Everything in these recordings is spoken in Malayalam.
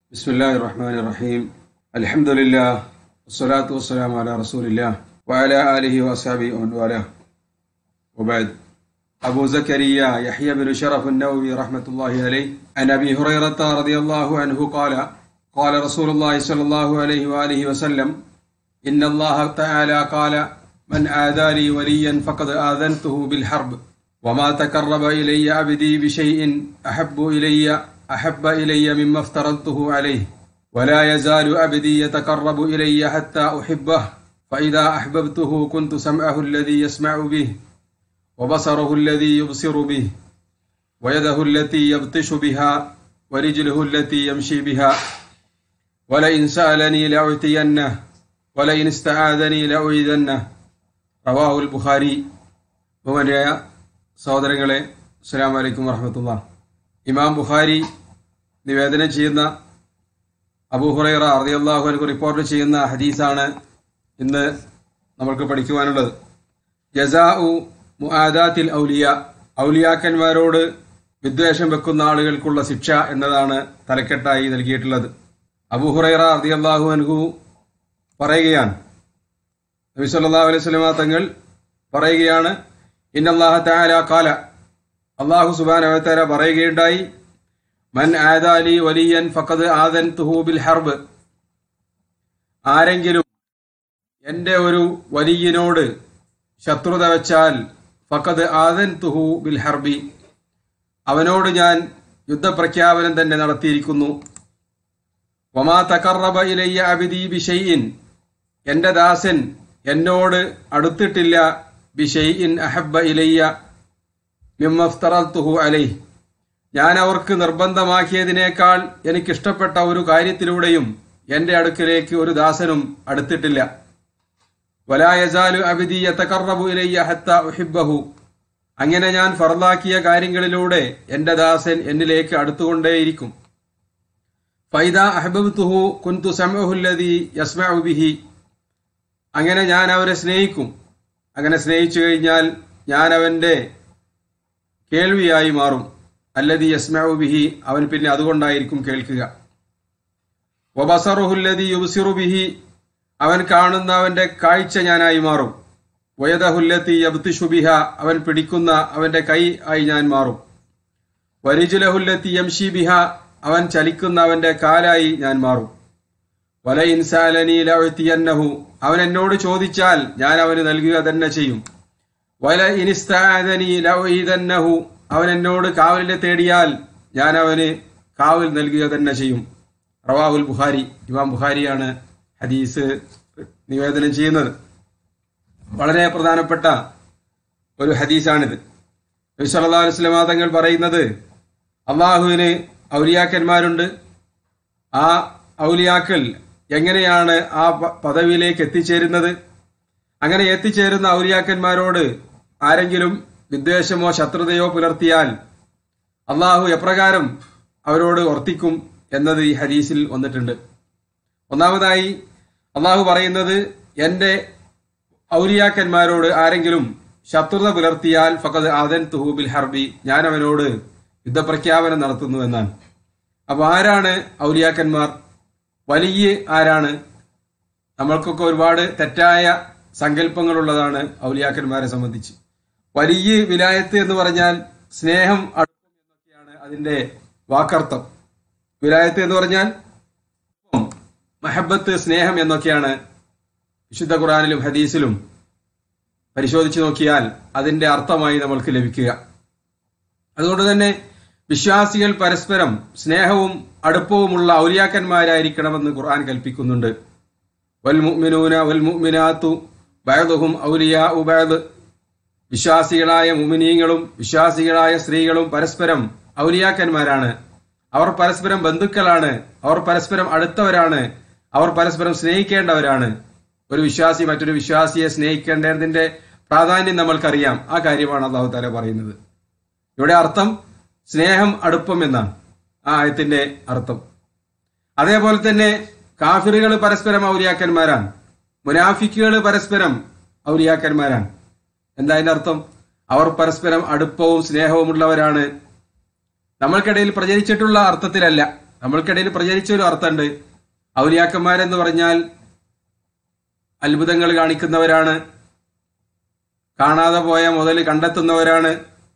بسم الله الرحمن الرحيم الحمد لله والصلاة والسلام على رسول الله وعلى آله وأصحابه ومن والاه وبعد أبو زكريا يحيى بن شرف النووي رحمة الله عليه عن أبي هريرة رضي الله عنه قال قال رسول الله صلى الله عليه وآله وسلم إن الله تعالى قال من آذى لي وليا فقد آذنته بالحرب وما تقرب إلي عبدي بشيء أحب إلي أحب إلي مما افترضته عليه ولا يزال عبدي يتقرب إلي حتى أحبه فإذا أحببته كنت سمعه الذي يسمع به وبصره الذي يبصر به ويده التي يبطش بها ورجله التي يمشي بها ولئن سألني لأعطينه ولئن استعاذني لأعيذنه റവാഹുൽ ബുഖാരി ബഹുമാനായ സഹോദരങ്ങളെ അസ്സാം വലൈക്കും വറഹമത്തുള്ള ഇമാം ബുഖാരി നിവേദനം ചെയ്യുന്ന അബൂഹുറൈറ അറദിയല്ലാഹു അൻഹു റിപ്പോർട്ട് ചെയ്യുന്ന ഹദീസാണ് ഇന്ന് നമുക്ക് പഠിക്കുവാനുള്ളത് ജസാഉ മുആദാത്തിൽ ഔലിയ ഔലിയാക്കന്മാരോട് വിദ്വേഷം വെക്കുന്ന ആളുകൾക്കുള്ള ശിക്ഷ എന്നതാണ് തലക്കെട്ടായി നൽകിയിട്ടുള്ളത് അബൂഹുറൈറ അറദിയല്ലാഹു അൻഹു പറയുകയാണ് നബി സല്ലല്ലാഹു അലൈഹി വസല്ലമ തങ്ങൾ പറയുകയാണ് ഇന്നല്ലാഹ തആല ഖാല അല്ലാഹു സുബ്ഹാനഹു വ തആല പറയുകയുണ്ടായി മൻ ആദാലി വലിയൻ ഫഖദ് ആദൻതുഹു ബിൽ ഹർബ് ആരെങ്കിലും എൻ്റെ ഒരു വലിയനോട് ശത്രുത വെച്ചാൽ ഫഖദ് ആദൻതുഹു ബിൽ ഹർബി അവനോട് ഞാൻ യുദ്ധപ്രഖ്യാപനം തന്നെ നടത്തിയിരിക്കുന്നു വമാ തഖറബ ഇലയ്യ അബിദി ബിഷൈഇൻ എൻ്റെ ദാസൻ എന്നോട് അടുത്തിട്ടില്ല ബിഷൈഇൻ അഹബ്ബ ഇലയ്യ മിമ്മഫ്തറത്തുഹു അലൈ ഞാൻ അവർക്ക് നിർബന്ധമാക്കിയതിനേക്കാൾ എനിക്കിഷ്ടപ്പെട്ട ഒരു കാര്യത്തിലൂടെയും എൻ്റെ അടുക്കിലേക്ക് ഒരു ദാസനും അടുത്തിട്ടില്ല വലായസാലു അബിദി യതഖറബു ഇലയ്യ ഹത്ത ഉഹിബ്ബഹു അങ്ങനെ ഞാൻ ഫർലാക്കിയ കാര്യങ്ങളിലൂടെ എൻ്റെ ദാസൻ എന്നിലേക്ക് അടുത്തുകൊണ്ടേയിരിക്കും ഫൈദ അഹബബ്തുഹു കുന്തു സമഹുല്ലദി യസ്മഉ ബിഹി അങ്ങനെ ഞാൻ അവരെ സ്നേഹിക്കും അങ്ങനെ സ്നേഹിച്ചു കഴിഞ്ഞാൽ ഞാൻ അവന്റെ കേൾവിയായി മാറും അല്ലതി യസ്മഉ ബിഹി അവൻ പിന്നെ അതുകൊണ്ടായിരിക്കും കേൾക്കുക വബസറുഹുല്ലതി യുബ്സിറു ബിഹി അവൻ കാണുന്ന അവന്റെ കാഴ്ച ഞാനായി മാറും വയദഹുല്ലത്തി യബ്തിഷു ബിഹ അവൻ പിടിക്കുന്ന അവന്റെ കൈ ആയി ഞാൻ മാറും വരിജുലഹുല്ലത്തി യംഷി ബിഹ അവൻ ചലിക്കുന്ന അവന്റെ കാലായി ഞാൻ മാറും വല ഇൻസാലനി ലഅ്തിയന്നഹു അവൻ എന്നോട് ചോദിച്ചാൽ ഞാൻ അവന് നൽകുക തന്നെ ചെയ്യും വല ഇനിസ്താദനി ലഅ്ഇദന്നഹു അവൻ എന്നോട് കാവലിനെ തേടിയാൽ ഞാൻ അവന് കാവൽ നൽകുക തന്നെ ചെയ്യും റവാഹുൽ ബുഖാരി ഇമാം ബുഖാരിയാണ് ഹദീസ് നിവേദനം ചെയ്യുന്നത് വളരെ പ്രധാനപ്പെട്ട ഒരു ഹദീസാണിത് നബി സല്ലല്ലാഹു അലൈഹി വസല്ലം തങ്ങൾ പറയുന്നത് അള്ളാഹുവിന് ഔലിയാക്കന്മാരുണ്ട് ആ ഔലിയാക്കൾ എങ്ങനെയാണ് ആ പ- പദവിയിലേക്ക് എത്തിച്ചേരുന്നത് അങ്ങനെ എത്തിച്ചേരുന്ന ഔലിയാക്കന്മാരോട് ആരെങ്കിലും വിദ്വേഷമോ ശത്രുതയോ പുലർത്തിയാൽ അള്ളാഹു എപ്രകാരം അവരോട് വർത്തിക്കും എന്നത് ഈ ഹദീസിൽ വന്നിട്ടുണ്ട് ഒന്നാമതായി അള്ളാഹു പറയുന്നത് എൻ്റെ ഔലിയാക്കന്മാരോട് ആരെങ്കിലും ശത്രുത പുലർത്തിയാൽ ഫഖദ് ആദൻ തുഹൂബിൽ ഹർബി ഞാൻ അവനോട് യുദ്ധപ്രഖ്യാപനം നടത്തുന്നു എന്നാണ് അപ്പൊ ആരാണ് ഔലിയാക്കന്മാർ വലിയ ആരാണ് നമ്മൾക്കൊക്കെ ഒരുപാട് തെറ്റായ സങ്കല്പങ്ങളുള്ളതാണ് ഔലിയാക്കന്മാരെ സംബന്ധിച്ച് വലിയ വിലായത്ത് എന്ന് പറഞ്ഞാൽ സ്നേഹം അടുപ്പം എന്നൊക്കെയാണ് അതിന്റെ വാക്കർത്ഥം വിലായത്ത് എന്ന് പറഞ്ഞാൽ മഹബത്ത് സ്നേഹം എന്നൊക്കെയാണ് വിശുദ്ധ ഖുറാനിലും ഹദീസിലും പരിശോധിച്ചു നോക്കിയാൽ അതിന്റെ അർത്ഥമായി നമ്മൾക്ക് ലഭിക്കുക അതുകൊണ്ട് തന്നെ വിശ്വാസികൾ പരസ്പരം സ്നേഹവും അടുപ്പവുമുള്ള ഔലിയാക്കന്മാരായിരിക്കണമെന്ന് ഖുർആൻ കൽപ്പിക്കുന്നുണ്ട് വൽ മുഅ്മിനൂന വൽ മുഅ്മിനാത്തു ബഅദുഹും ഔലിയാ ബഅദ് വിശ്വാസികളായ മുമിനീങ്ങളും വിശ്വാസികളായ സ്ത്രീകളും പരസ്പരം ഔലിയാക്കന്മാരാണ് അവർ പരസ്പരം ബന്ധുക്കളാണ് അവർ പരസ്പരം അടുത്തവരാണ് അവർ പരസ്പരം സ്നേഹിക്കേണ്ടവരാണ് ഒരു വിശ്വാസി മറ്റൊരു വിശ്വാസിയെ സ്നേഹിക്കേണ്ടതിന്റെ പ്രാധാന്യം നമ്മൾക്കറിയാം ആ കാര്യമാണ് അള്ളാഹു താല പറയുന്നത് ഇവിടെ അർത്ഥം സ്നേഹം അടുപ്പം എന്നാണ് ആ ആയത്തിന്റെ അർത്ഥം അതേപോലെ തന്നെ കാഫിറുകൾ പരസ്പരം ഔലിയാക്കന്മാരാണ് മുനാഫിക്കുകൾ പരസ്പരം ഔലിയാക്കന്മാരാണ് എന്താ അതിന്റെ അർത്ഥം അവർ പരസ്പരം അടുപ്പവും സ്നേഹവും ഉള്ളവരാണ് നമ്മൾക്കിടയിൽ പ്രചരിച്ചിട്ടുള്ള അർത്ഥത്തിലല്ല നമ്മൾക്കിടയിൽ പ്രചരിച്ച ഒരു അർത്ഥമുണ്ട് ഔലിയാക്കന്മാരെന്ന് പറഞ്ഞാൽ അത്ഭുതങ്ങൾ കാണിക്കുന്നവരാണ് കാണാതെ പോയ മുതൽ കണ്ടെത്തുന്നവരാണ്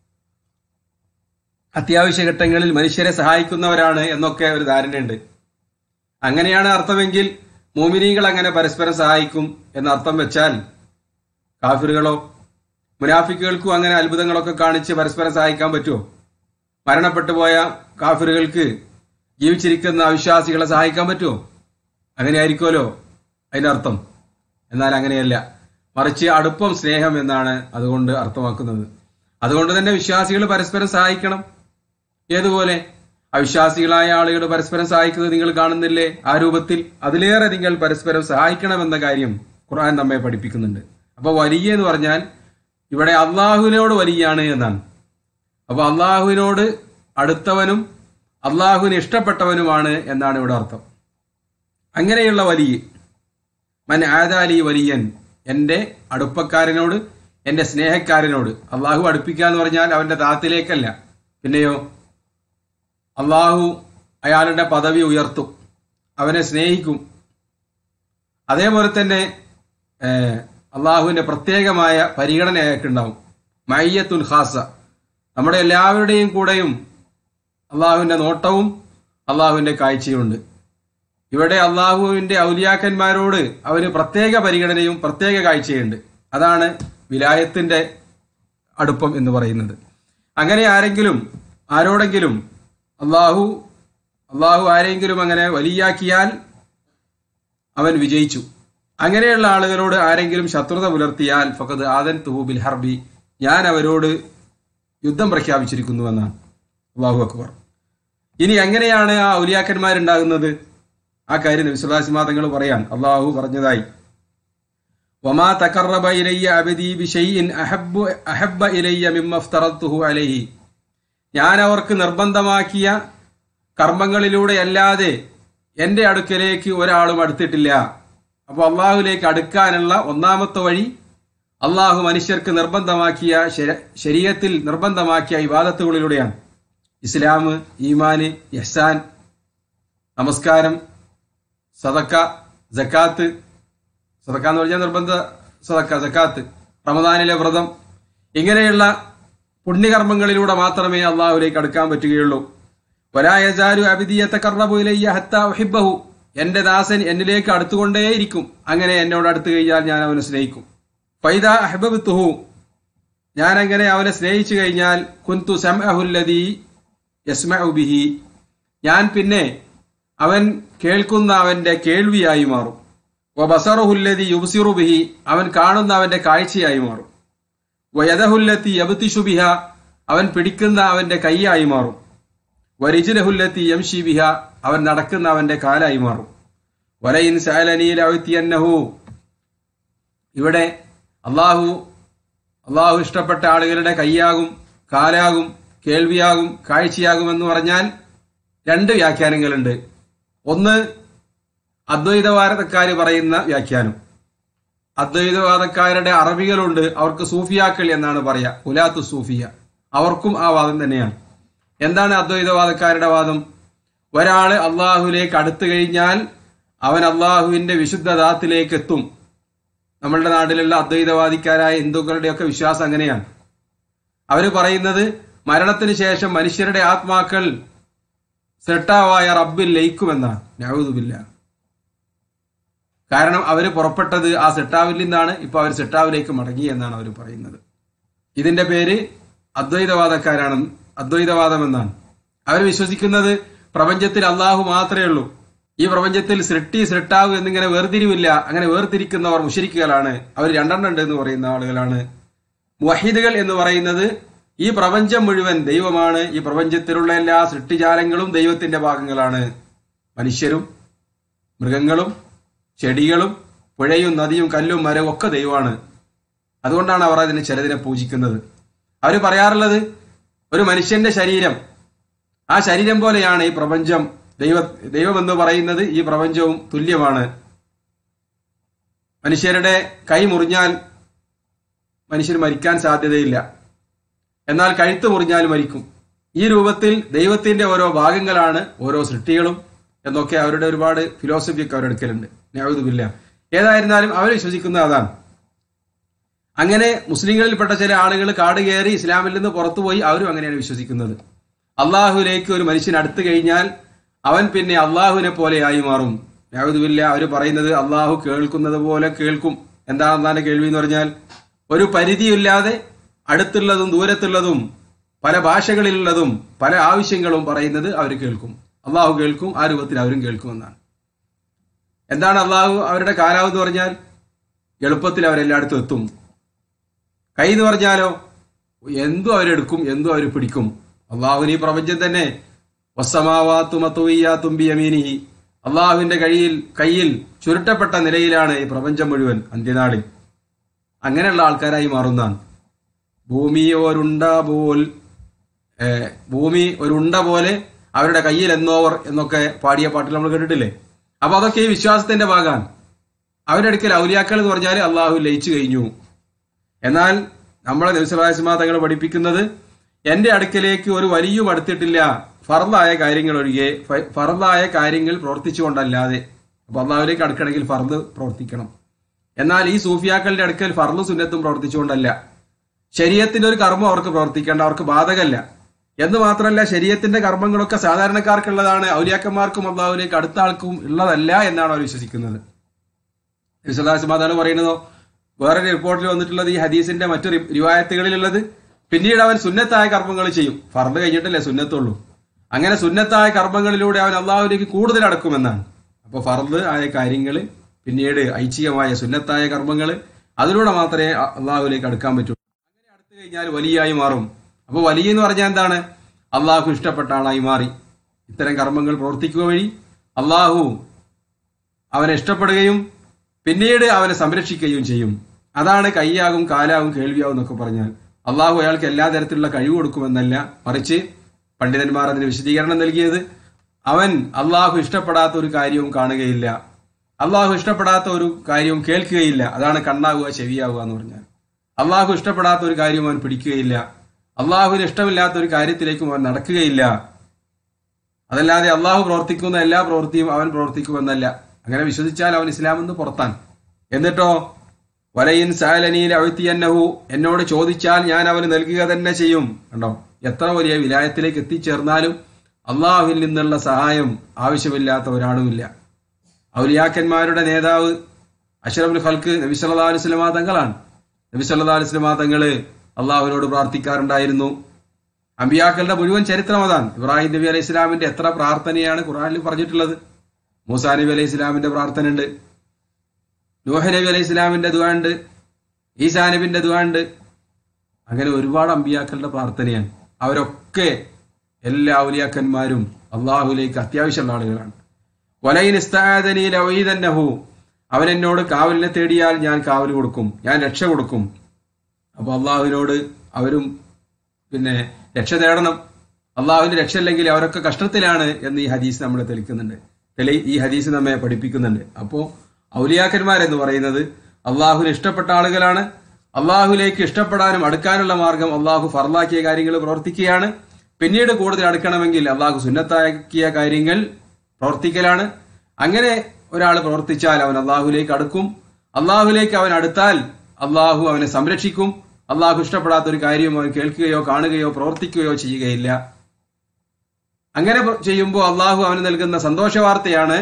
അത്യാവശ്യ ഘട്ടങ്ങളിൽ മനുഷ്യരെ സഹായിക്കുന്നവരാണ് എന്നൊക്കെ ഒരു ധാരണയുണ്ട് അങ്ങനെയാണ് അർത്ഥമെങ്കിൽ മോമിനികൾ അങ്ങനെ പരസ്പരം സഹായിക്കും എന്ന അർത്ഥം വെച്ചാൽ കാഫിറുകളോ മുനാഫിക്കുകൾക്കും അങ്ങനെ അത്ഭുതങ്ങളൊക്കെ കാണിച്ച് പരസ്പരം സഹായിക്കാൻ പറ്റുമോ മരണപ്പെട്ടു പോയ കാഫിറുകൾക്ക് ജീവിച്ചിരിക്കുന്ന അവിശ്വാസികളെ സഹായിക്കാൻ പറ്റുമോ അങ്ങനെ ആയിരിക്കുമല്ലോ അതിന്റെ അർത്ഥം എന്നാൽ അങ്ങനെയല്ല മറിച്ച് അടുപ്പം സ്നേഹം എന്നാണ് അതുകൊണ്ട് അർത്ഥമാക്കുന്നത് അതുകൊണ്ട് തന്നെ വിശ്വാസികൾ പരസ്പരം സഹായിക്കണം ഏതുപോലെ അവിശ്വാസികളായ ആളുകൾ പരസ്പരം സഹായിക്കുന്നത് നിങ്ങൾ കാണുന്നില്ലേ ആ രൂപത്തിൽ അതിലേറെ നിങ്ങൾ പരസ്പരം സഹായിക്കണമെന്ന കാര്യം ഖുർആൻ നമ്മെ പഠിപ്പിക്കുന്നുണ്ട് അപ്പൊ വലിയ എന്ന് പറഞ്ഞാൽ ഇവിടെ അള്ളാഹുവിനോട് വലിയാണ് എന്നാണ് അപ്പൊ അള്ളാഹുവിനോട് അടുത്തവനും അള്ളാഹുവിന് ഇഷ്ടപ്പെട്ടവനുമാണ് എന്നാണ് ഇവിടെ അർത്ഥം അങ്ങനെയുള്ള വലിയ മൻ ആദാലി വലിയൻ എൻ്റെ അടുപ്പക്കാരനോട് എൻ്റെ സ്നേഹക്കാരനോട് അള്ളാഹു അടുപ്പിക്കുക എന്ന് പറഞ്ഞാൽ അവന്റെ താത്തിലേക്കല്ല പിന്നെയോ അള്ളാഹു അയാളുടെ പദവി ഉയർത്തും അവനെ സ്നേഹിക്കും അതേപോലെ തന്നെ ഏഹ്, അള്ളാഹുവിന്റെ പ്രത്യേകമായ പരിഗണന അയാൾക്കുണ്ടാവും മയ്യത്തുൽ ഖാസ നമ്മുടെ എല്ലാവരുടെയും കൂടെയും അള്ളാഹുവിന്റെ നോട്ടവും അള്ളാഹുവിന്റെ കാഴ്ചയുമുണ്ട് ഇവിടെ അള്ളാഹുവിന്റെ ഔലിയാക്കന്മാരോട് അവന് പ്രത്യേക പരിഗണനയും പ്രത്യേക കാഴ്ചയുണ്ട് അതാണ് വിലായത്തിന്റെ അടുപ്പം എന്ന് പറയുന്നത് അങ്ങനെ ആരെങ്കിലും ആരോടെങ്കിലും അള്ളാഹു അള്ളാഹു ആരെങ്കിലും അങ്ങനെ വലിയാക്കിയാൽ അവൻ വിജയിച്ചു അങ്ങനെയുള്ള ആളുകളോട് ആരെങ്കിലും ശത്രുത പുലർത്തിയാൽ ഫഖദ് ആദൻ തുഹൂബിൽ ഹർബി ഞാൻ അവരോട് യുദ്ധം പ്രഖ്യാപിച്ചിരിക്കുന്നു എന്നാണ് അള്ളാഹു അക്ബർ ഇനി എങ്ങനെയാണ് ആ ഔലിയാക്കന്മാരുണ്ടാകുന്നത് ആ കാര്യം വിശ്വാസിമാ തങ്ങൾ പറയാൻ അള്ളാഹു പറഞ്ഞതായി വമാ തഖറബ ഇലയ്യ അബദി ബിശൈഇൻ അഹബ്ബു അഹബ്ബ ഇലയ്യ മിമ്മ അഫ്തറത്തുഹു അലൈഹി ഞാൻ അവർക്ക് നിർബന്ധമാക്കിയ കർമ്മങ്ങളിലൂടെ അല്ലാതെ എന്റെ അടുക്കലേക്ക് ഒരാളും അടുത്തിട്ടില്ല അപ്പോൾ അള്ളാഹുലേക്ക് അടുക്കാനുള്ള ഒന്നാമത്തെ വഴി അള്ളാഹു മനുഷ്യർക്ക് നിർബന്ധമാക്കിയ ശര- ശരീരത്തിൽ നിർബന്ധമാക്കിയ ഇബാദത്തുകളിലൂടെയാണ് ഇസ്ലാം ഈമാന് യഹ്സാൻ നമസ്കാരം സദക്ക ജക്കാത്ത് സദക്ക എന്ന് പറഞ്ഞാൽ നിർബന്ധ സദക്ക ജക്കാത്ത് റമദാനിലെ വ്രതം ഇങ്ങനെയുള്ള പുണ്യകർമ്മങ്ങളിലൂടെ മാത്രമേ അള്ളാഹുലേക്ക് അടുക്കാൻ പറ്റുകയുള്ളൂ വരായജാരു അബിദിയത്തെ കർണബുലയ്യ ഹത്ത ഉഹിബ്ബഹു എന്റെ ദാസൻ എന്നിലേക്ക് അടുത്തുകൊണ്ടേയിരിക്കും അങ്ങനെ എന്നോട് അടുത്തു കഴിഞ്ഞാൽ ഞാൻ അവനെ സ്നേഹിക്കും ഫൈദ അഹബബത്തുഹു ഞാൻ അങ്ങനെ അവനെ സ്നേഹിച്ചു കഴിഞ്ഞാൽ കുന്തു സംഅഹുല്ലദീ യസ്മഉ ബിഹി ഞാൻ പിന്നെ അവൻ കേൾക്കുന്ന അവന്റെ കേൾവിയായി മാറും വബസറുഹുല്ലദി യുബ്സിറു ബിഹി അവൻ കാണുന്ന അവന്റെ കാഴ്ചയായി മാറും വയദഹുല്ലത്തി യബ്തിഷു ബിഹ അവൻ പിടിക്കുന്ന അവന്റെ കൈയായി മാറും വരിജിലഹുല്ലത്തി യംഷി ബിഹ അവൻ നടക്കുന്ന അവന്റെ കാലായി മാറും വലയിൻ സഅലനീലൗത്തിയന്നഹു ഇവിടെ അള്ളാഹു അള്ളാഹു ഇഷ്ടപ്പെട്ട ആളുകളുടെ കൈയാകും കാലാകും കേൾവിയാകും കാഴ്ചയാകും എന്ന് പറഞ്ഞാൽ രണ്ട് വ്യാഖ്യാനങ്ങളുണ്ട് ഒന്ന് അദ്വൈതവാദക്കാര് പറയുന്ന വ്യാഖ്യാനം അദ്വൈതവാദക്കാരുടെ അറബികളുണ്ട് അവർക്ക് സൂഫിയാക്കൾ എന്നാണ് പറയാ ഉലാത്തു സൂഫിയ അവർക്കും ആ വാദം തന്നെയാണ് എന്താണ് അദ്വൈതവാദക്കാരുടെ വാദം ഒരാള് അള്ളാഹുലേക്ക് അടുത്തു കഴിഞ്ഞാൽ അവൻ അള്ളാഹുവിന്റെ വിശുദ്ധ ദാത്തിലേക്ക് എത്തും നമ്മളുടെ നാട്ടിലുള്ള അദ്വൈതവാദിക്കാരായ ഹിന്ദുക്കളുടെയൊക്കെ വിശ്വാസം അങ്ങനെയാണ് അവര് പറയുന്നത് മരണത്തിന് ശേഷം മനുഷ്യരുടെ ആത്മാക്കൾ സെട്ടാവായ റബ്ബിൽ ലയിക്കുമെന്നാണ് നവതുബില്ല കാരണം അവർ പുറപ്പെട്ടത് ആ സെട്ടാവിൽ നിന്നാണ് ഇപ്പൊ അവർ സെട്ടാവിലേക്ക് മടങ്ങി എന്നാണ് അവർ പറയുന്നത് ഇതിന്റെ പേര് അദ്വൈതവാദക്കാരാണ് അദ്വൈതവാദം എന്നാണ് അവർ വിശ്വസിക്കുന്നത് പ്രപഞ്ചത്തിൽ അള്ളാഹു മാത്രമേ ഉള്ളൂ ഈ പ്രപഞ്ചത്തിൽ സൃഷ്ടി സൃഷ്ടാവ് എന്നിങ്ങനെ വേർതിരിവില്ല അങ്ങനെ വേർതിരിക്കുന്നവർ മുഷരിക്കുകളാണ് അവർ രണ്ടെണ്ണം ഉണ്ട് എന്ന് പറയുന്ന ആളുകളാണ് മുവഹിദുകൾ എന്ന് പറയുന്നത് ഈ പ്രപഞ്ചം മുഴുവൻ ദൈവമാണ് ഈ പ്രപഞ്ചത്തിലുള്ള എല്ലാ സൃഷ്ടിജാലങ്ങളും ദൈവത്തിന്റെ ഭാഗങ്ങളാണ് മനുഷ്യരും മൃഗങ്ങളും ചെടികളും പുഴയും നദിയും കല്ലും മരവും ഒക്കെ ദൈവമാണ് അതുകൊണ്ടാണ് അവർ അതിന് ചിലതിനെ പൂജിക്കുന്നത് അവർ പറയാറുള്ളത് ഒരു മനുഷ്യന്റെ ശരീരം ആ ശരീരം പോലെയാണ് ഈ പ്രപഞ്ചം ദൈവ ദൈവം എന്ന് പറയുന്നത് ഈ പ്രപഞ്ചവും തുല്യമാണ് മനുഷ്യരുടെ കൈ മുറിഞ്ഞാൽ മനുഷ്യന് മരിക്കാൻ സാധ്യതയില്ല എന്നാൽ കഴുത്ത് മുറിഞ്ഞാൽ മരിക്കും ഈ രൂപത്തിൽ ദൈവത്തിന്റെ ഓരോ ഭാഗങ്ങളാണ് ഓരോ സൃഷ്ടികളും എന്നൊക്കെ അവരുടെ ഒരുപാട് ഫിലോസഫി ഒക്കെ അവരെടുക്കലുണ്ട് ഞാവില്ല ഏതായിരുന്നാലും അവർ വിശ്വസിക്കുന്നത് അതാണ് അങ്ങനെ മുസ്ലിങ്ങളിൽപ്പെട്ട ചില ആളുകൾ കാട് കയറി ഇസ്ലാമിൽ നിന്ന് പുറത്തുപോയി അവരും അങ്ങനെയാണ് വിശ്വസിക്കുന്നത് അള്ളാഹുലേക്ക് ഒരു മനുഷ്യൻ അടുത്തു കഴിഞ്ഞാൽ അവൻ പിന്നെ അള്ളാഹുവിനെ പോലെയായി മാറും ഞാവില്ല അവർ പറയുന്നത് അള്ളാഹു കേൾക്കുന്നത് പോലെ കേൾക്കും എന്താണ് അള്ളാന്റെ കേൾവി എന്ന് പറഞ്ഞാൽ ഒരു പരിധിയില്ലാതെ അടുത്തുള്ളതും ദൂരത്തുള്ളതും പല ഭാഷകളിലുള്ളതും പല ആവശ്യങ്ങളും പറയുന്നത് അവർ കേൾക്കും അള്ളാഹു കേൾക്കും ആ രൂപത്തിൽ അവരും കേൾക്കുമെന്നാണ് എന്താണ് അള്ളാഹു അവരുടെ കാലാവ് എന്ന് പറഞ്ഞാൽ എളുപ്പത്തിൽ അവരെല്ലായിടത്തും എത്തും കൈ എന്ന് പറഞ്ഞാലോ എന്തും അവരെടുക്കും എന്തും അവർ പിടിക്കും അള്ളാഹുവിന് ഈ പ്രപഞ്ചം തന്നെ വസ്സമാവാത്തുമത്തുയ്യാത്തുംബിയമീനിഹി അള്ളാഹുവിന്റെ കയ്യിൽ കയ്യിൽ ചുരുട്ടപ്പെട്ട നിലയിലാണ് ഈ പ്രപഞ്ചം മുഴുവൻ അന്ത്യനാളിൽ അങ്ങനെയുള്ള ആൾക്കാരായി മാറുന്നതാണ് ഭൂമി ഒരുണ്ട പോൽ ഏഹ്, ഭൂമി ഒരു ഉണ്ട പോലെ അവരുടെ കയ്യിൽ എന്നോവർ എന്നൊക്കെ പാടിയ പാട്ടിൽ നമ്മൾ കേട്ടിട്ടില്ലേ അപ്പൊ അതൊക്കെ ഈ വിശ്വാസത്തിന്റെ ഭാഗമാണ് അവരുടെ അടുക്കൽ ഔലിയാക്കൾ എന്ന് പറഞ്ഞാൽ അള്ളാഹു ലയിച്ചു കഴിഞ്ഞു എന്നാൽ നമ്മളെ നബിസ്വലാസ്മാ തങ്ങൾ പഠിപ്പിക്കുന്നത് എന്റെ അടുക്കലേക്ക് ഒരു വലിയും അടുത്തിട്ടില്ല ഫർദായ കാര്യങ്ങൾ ഒഴികെ ഫ- ഫർദായ കാര്യങ്ങൾ പ്രവർത്തിച്ചുകൊണ്ടല്ലാതെ അപ്പൊ അള്ളാഹുലേക്ക് അടുക്കണമെങ്കിൽ ഫർദ് പ്രവർത്തിക്കണം എന്നാൽ ഈ സൂഫിയാക്കളുടെ അടുക്കൽ ഫർദും സുന്നത്തും പ്രവർത്തിച്ചുകൊണ്ടല്ല ശരീരത്തിന്റെ ഒരു കർമ്മം അവർക്ക് പ്രവർത്തിക്കേണ്ട അവർക്ക് ബാധകല്ല എന്ന് മാത്രമല്ല ശരീരത്തിന്റെ കർമ്മങ്ങളൊക്കെ സാധാരണക്കാർക്കുള്ളതാണ് ഔലിയാക്കന്മാർക്കും അള്ളാഹുലേക്ക് അടുത്ത ആൾക്കും ഉള്ളതല്ല എന്നാണ് അവർ വിശ്വസിക്കുന്നത് വിശദാസിമാതാണ് പറയുന്നതോ വേറൊരു റിപ്പോർട്ടിൽ വന്നിട്ടുള്ളത് ഈ ഹദീസിന്റെ മറ്റു റി- റിവായത്തുകളിലുള്ളത് പിന്നീട് അവൻ സുന്നത്തായ കർമ്മങ്ങൾ ചെയ്യും ഫർദ് കഴിഞ്ഞിട്ടല്ലേ സുന്നത്തുള്ളൂ അങ്ങനെ സുന്നത്തായ കർമ്മങ്ങളിലൂടെ അവൻ അള്ളാഹുലേക്ക് കൂടുതൽ അടക്കുമെന്നാണ് അപ്പൊ ഫർദ് ആയ കാര്യങ്ങൾ പിന്നീട് ഐച്ഛികമായ സുന്നത്തായ കർമ്മങ്ങൾ അതിലൂടെ മാത്രമേ അ- അള്ളാഹുലേക്ക് അടുക്കാൻ പറ്റൂ അങ്ങനെ അടുത്തു കഴിഞ്ഞാൽ വലിയായി മാറും അപ്പൊ വലിയ എന്ന് പറഞ്ഞാൽ എന്താണ് അള്ളാഹു ഇഷ്ടപ്പെട്ട ആളായി മാറി ഇത്തരം കർമ്മങ്ങൾ പ്രവർത്തിക്കുക വഴി അള്ളാഹു അവനെ ഇഷ്ടപ്പെടുകയും പിന്നീട് അവനെ സംരക്ഷിക്കുകയും ചെയ്യും അതാണ് കയ്യാകും കാലാകും കേൾവിയാകും എന്നൊക്കെ പറഞ്ഞാൽ അള്ളാഹു അയാൾക്ക് എല്ലാ തരത്തിലുള്ള കഴിവ് കൊടുക്കുമെന്നല്ല മറിച്ച് പണ്ഡിതന്മാർ അതിന് വിശദീകരണം നൽകിയത് അവൻ അള്ളാഹു ഇഷ്ടപ്പെടാത്ത ഒരു കാര്യവും കാണുകയില്ല അള്ളാഹു ഇഷ്ടപ്പെടാത്ത ഒരു കാര്യവും കേൾക്കുകയില്ല അതാണ് കണ്ണാകുക ചെവിയാകുക എന്ന് പറഞ്ഞാൽ അള്ളാഹു ഇഷ്ടപ്പെടാത്ത ഒരു കാര്യവും അവൻ പിടിക്കുകയില്ല അള്ളാഹുവിന് ഇഷ്ടമില്ലാത്ത ഒരു കാര്യത്തിലേക്കും അവൻ നടക്കുകയില്ല അതല്ലാതെ അള്ളാഹു പ്രവർത്തിക്കുന്ന എല്ലാ പ്രവൃത്തിയും അവൻ പ്രവർത്തിക്കുമെന്നല്ല അങ്ങനെ വിശ്വസിച്ചാൽ അവൻ ഇസ്ലാം എന്ന് പുറത്താണ് എന്നിട്ടോ വലയിൻ സാലനിയിൽ അഴുത്തിയന്നഹു എന്നോട് ചോദിച്ചാൽ ഞാൻ അവന് നൽകുക തന്നെ ചെയ്യും കണ്ടോ എത്ര വലിയ വിലായത്തിലേക്ക് എത്തിച്ചേർന്നാലും അള്ളാഹുവിൽ നിന്നുള്ള സഹായം ആവശ്യമില്ലാത്ത ഒരാളുമില്ല ഔലിയാക്കന്മാരുടെ നേതാവ് അഷറഫുൽ ഖൽക്ക് നബി സല്ലല്ലാഹു അലൈഹി വസല്ലമ തങ്ങളാണ് നബി സല്ലല്ലാഹു അലൈഹി വസല്ലമ തങ്ങള് അള്ളാഹുവിനോട് പ്രാർത്ഥിക്കാറുണ്ടായിരുന്നു അമ്പിയാക്കളുടെ മുഴുവൻ ചരിത്രം അതാണ് ഇബ്രാഹിം നബി അലൈഹി ഇസ്ലാമിന്റെ എത്ര പ്രാർത്ഥനയാണ് ഖുറാനിൽ പറഞ്ഞിട്ടുള്ളത് മൂസാ നബി അലൈഹി ഇസ്ലാമിന്റെ പ്രാർത്ഥന ഉണ്ട് നൂഹ് നബി അലൈഹി ഇസ്ലാമിന്റെ ദുആ ഉണ്ട് ഈസാ നബിന്റെ ദുആ ഉണ്ട് അങ്ങനെ ഒരുപാട് അമ്പിയാക്കളുടെ പ്രാർത്ഥനയാണ് അവരൊക്കെ എല്ലാ ഔലിയാക്കന്മാരും അള്ളാഹുലേക്ക് അത്യാവശ്യമുള്ള ആളുകളാണ് വലയിൻ ഇസ്താദനി ലവീദന്നഹു അവൻ എന്നോട് കാവലിനെ തേടിയാൽ ഞാൻ കാവൽ കൊടുക്കും ഞാൻ രക്ഷ കൊടുക്കും അപ്പൊ അള്ളാഹുവിനോട് അവരും പിന്നെ രക്ഷ തേടണം അള്ളാഹുവിന്റെ രക്ഷ ഇല്ലെങ്കിൽ അവരൊക്കെ കഷ്ടത്തിലാണ് എന്ന് ഈ ഹദീസ് നമ്മളെ തെളിക്കുന്നുണ്ട് തെളി ഈ ഹദീസ് നമ്മെ പഠിപ്പിക്കുന്നുണ്ട് അപ്പോ ഔലിയാക്കന്മാരെന്ന് പറയുന്നത് അള്ളാഹുവിന് ഇഷ്ടപ്പെട്ട ആളുകളാണ് അള്ളാഹുലേക്ക് ഇഷ്ടപ്പെടാനും അടുക്കാനുള്ള മാർഗം അള്ളാഹു ഫർലാക്കിയ കാര്യങ്ങൾ പ്രവർത്തിക്കുകയാണ് പിന്നീട് കൂടുതൽ അടുക്കണമെങ്കിൽ അള്ളാഹു സുന്നത്താക്കിയ കാര്യങ്ങൾ പ്രവർത്തിക്കലാണ് അങ്ങനെ ഒരാൾ പ്രവർത്തിച്ചാൽ അവൻ അള്ളാഹുലേക്ക് അടുക്കും അള്ളാഹുലേക്ക് അവൻ അടുത്താൽ അള്ളാഹു അവനെ സംരക്ഷിക്കും അള്ളാഹു ഇഷ്ടപ്പെടാത്ത ഒരു കാര്യം അവൻ കേൾക്കുകയോ കാണുകയോ പ്രവർത്തിക്കുകയോ ചെയ്യുകയില്ല അങ്ങനെ പ്ര- ചെയ്യുമ്പോൾ അള്ളാഹു അവന് നൽകുന്ന സന്തോഷ വാർത്തയാണ്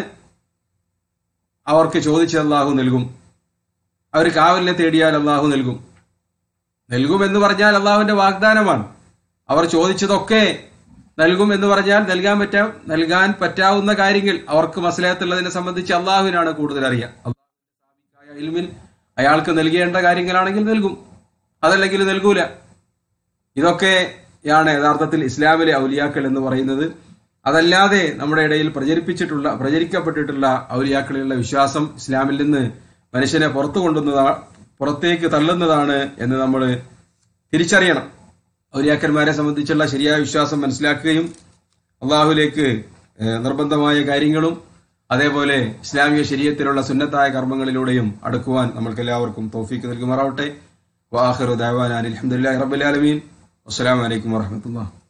അവർക്ക് ചോദിച്ച് അള്ളാഹു നൽകും അവർ കാവലിനെ തേടിയാൽ അള്ളാഹു നൽകും നൽകും എന്ന് പറഞ്ഞാൽ അള്ളാഹുവിന്റെ വാഗ്ദാനമാണ് അവർ ചോദിച്ചതൊക്കെ നൽകും എന്ന് പറഞ്ഞാൽ നൽകാൻ പറ്റാ നൽകാൻ പറ്റാവുന്ന കാര്യങ്ങൾ അവർക്ക് മസലഹത്തുള്ളതിനെ സംബന്ധിച്ച് അള്ളാഹുവിനാണ് കൂടുതൽ അറിയാം അള്ളാഹുവിന്റെ ഇൽമിൽ അയാൾക്ക് നൽകേണ്ട കാര്യങ്ങളാണെങ്കിൽ നൽകും അതല്ലെങ്കിൽ നൽകൂല ഇതൊക്കെയാണ് യഥാർത്ഥത്തിൽ ഇസ്ലാമിലെ ഔലിയാക്കൾ എന്ന് പറയുന്നത് അതല്ലാതെ നമ്മുടെ ഇടയിൽ പ്രചരിപ്പിച്ചിട്ടുള്ള പ്രചരിക്കപ്പെട്ടിട്ടുള്ള ഔലിയാക്കളിലുള്ള വിശ്വാസം ഇസ്ലാമിൽ നിന്ന് മനുഷ്യനെ പുറത്തു കൊണ്ടുവന്നതാ പുറത്തേക്ക് തള്ളുന്നതാണ് എന്ന് നമ്മൾ തിരിച്ചറിയണം ഔലിയാക്കന്മാരെ സംബന്ധിച്ചുള്ള ശരിയായ വിശ്വാസം മനസ്സിലാക്കുകയും അള്ളാഹുലേക്ക് ഏഹ്, നിർബന്ധമായ കാര്യങ്ങളും അതേപോലെ ഇസ്ലാമിക ശരീരത്തിലുള്ള സുന്നത്തായ കർമ്മങ്ങളിലൂടെയും അടുക്കുവാൻ നമ്മൾക്ക് എല്ലാവർക്കും തൗഫീക്ക് നൽകുമാറാവട്ടെ വാഹിറു ദാവാൻ അലഹമുല്ലാ റബ്ബുലാലമീൻ അസ്സലാമലൈക്കും വാഹമത്തുള്ള